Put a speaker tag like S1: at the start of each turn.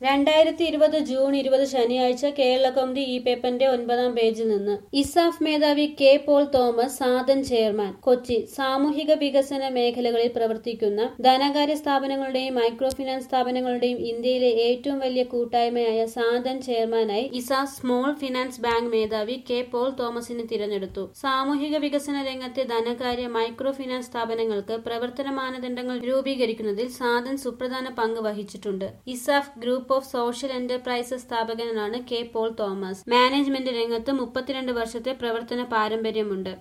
S1: രണ്ടായിരത്തി ഇരുപത് ജൂൺ ഇരുപത് ശനിയാഴ്ച കേരള കൗമുദി ഈ പേപ്പറിന്റെ ഒൻപതാം പേജിൽ നിന്ന് ഇസാഫ് മേധാവി K Paul Thomas Sadhan chairman Kochi സാമൂഹിക വികസന മേഖലകളിൽ പ്രവർത്തിക്കുന്ന ധനകാര്യ സ്ഥാപനങ്ങളുടെയും മൈക്രോ ഫിനാൻസ് സ്ഥാപനങ്ങളുടെയും ഇന്ത്യയിലെ ഏറ്റവും വലിയ കൂട്ടായ്മയായ സാധൻ ചെയർമാനായി ഇസാഫ് സ്മോൾ ഫിനാൻസ് ബാങ്ക് മേധാവി കെ പോൾ തോമസിനെ തിരഞ്ഞെടുത്തു സാമൂഹിക വികസന രംഗത്തെ ധനകാര്യ മൈക്രോ ഫിനാൻസ് സ്ഥാപനങ്ങൾക്ക് പ്രവർത്തന മാനദണ്ഡങ്ങൾ രൂപീകരിക്കുന്നതിൽ സാധൻ സുപ്രധാന പങ്ക് വഹിച്ചിട്ടുണ്ട് ESAF group of social enterprises സ്ഥാപകനാണ് കെ പോൾ തോമസ് മാനേജ്മെന്റ് രംഗത്ത് മുപ്പത്തിരണ്ട് വർഷത്തെ പ്രവർത്തന പാരമ്പര്യമുണ്ട്